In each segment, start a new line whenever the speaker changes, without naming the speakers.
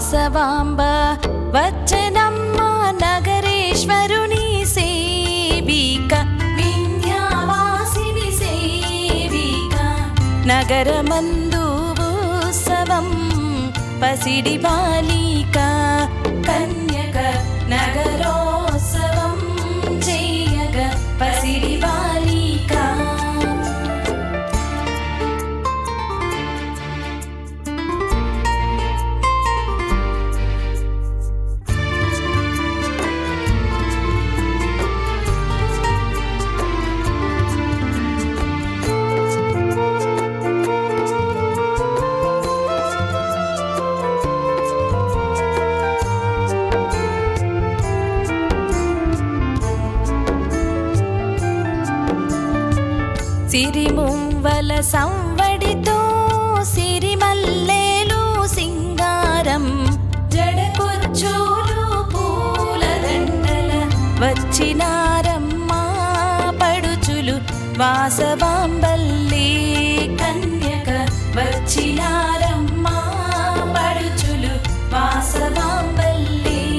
వాసవాంబ వచ్చనమ్మ నగరేశ్వరుని సేవిక వింధ్యావాసిని సేవిక నగరమందు ఉత్సవం పసిడి బాలిక కన్యక నగరోత్సవం చేయగ పసిడి బాలిక సిరిమువ్వల సంవడితో సిరిమల్లేలు సింగారం జడకొచ్చులు పూలదండల వచ్చినారమ్మా పడుచులు వాసవాంబల్లి కన్యక వచ్చినారమ్మా పడుచులు వాసవాంబల్లి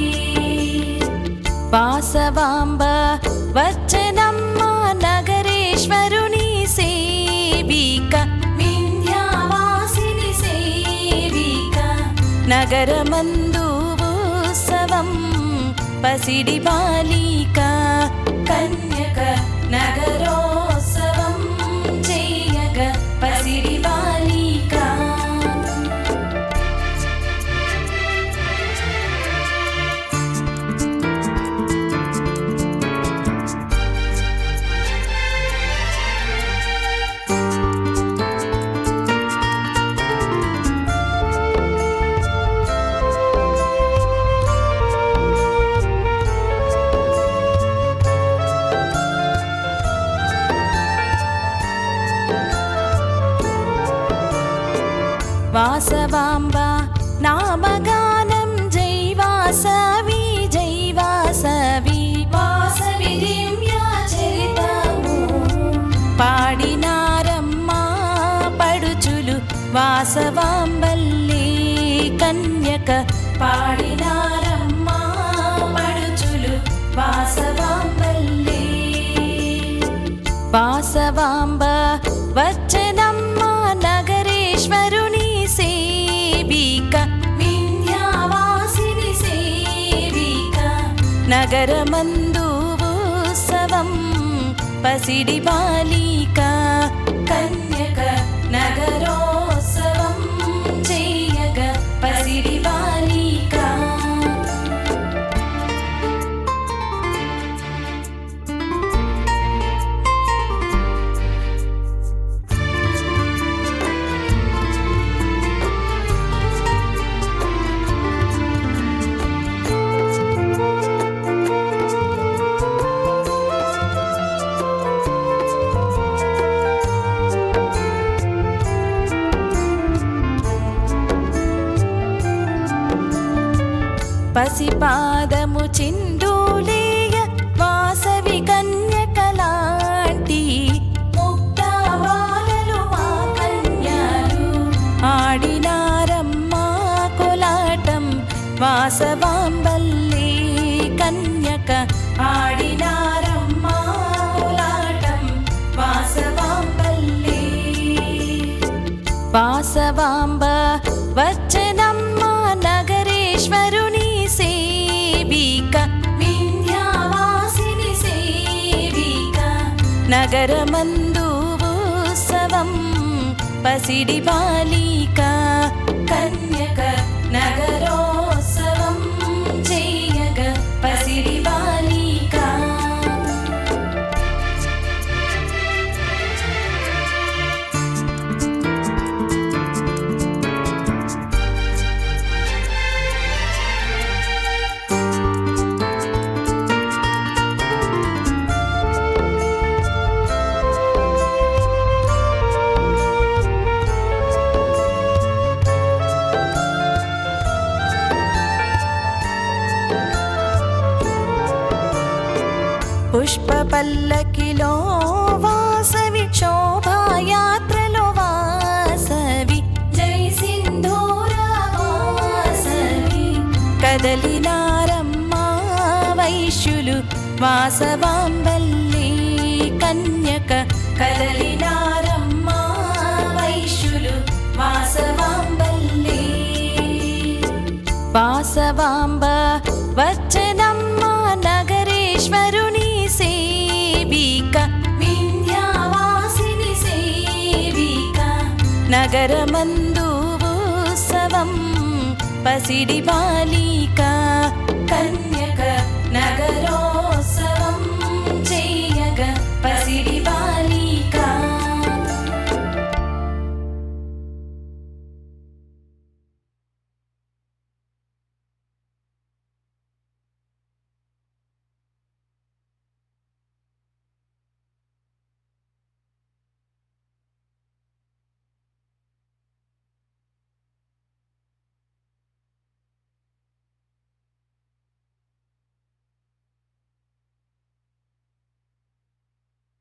వాసవాంబ వచ్చనమ్మ నగరేశ్వరుని సేవిక వింధ్యావాసిని సేవిక నగరమందు ఉత్సవం పసిడి బాలిక కన్యక నగరోత్సవం చేయగ పసిడి బాలిక వాసవాంబ నామగానం జై వాసవి జై వాసవి వాసవి దివ్యా చరితము పాడినారమ్మా పడుచులు వాసవాంబల్లి కన్యక పాడినారమ్మా పడుచులు వాసవాంబల్లి వాసవాంబ వచ్చనమ్మ నగరేశ్వరుని సేవిక వింధ్యావాసిని సేవిక నగరమందు ఉత్సవం పసిడి బాలిక కన్యక నగరోత్సవం చేయగ పసిడి బాలిక పసిపాదము చిందూలేయ వాసవి కన్యకలాంటి ముక్తావాలలు మా కన్యలు ఆడినారమ్మా కోలాటం వాసవాంబల్లి కన్యక ఆడినారమ్మా కోలాటం వాసవాంబల్లి వాసవాంబ వచ్చనమ్మ నగరేశ్వరుని సేవిక వింధ్యావాసిని సేవిక నగరమందు ఉత్సవం పసిడి బాలిక కన్యక నగరోత్సవం చేయగ పసిడి బాలిక పుష్ప పల్లకిలో వాసవి శోభాయాత్రలో వాసవి జై సింధూర వాసవి కదలినారమ్మా వైశ్యులు వాసవాంబల్లి కన్యక కదలినారమ్మా వైశ్యులు వాసవాంబల్లి వాసవాంబ వచ్చనమ్మ నగరేశ్వరుని సేవిక వింధ్యావాసిని సేవిక నగరమందు ఉత్సవం పసిడి బాలిక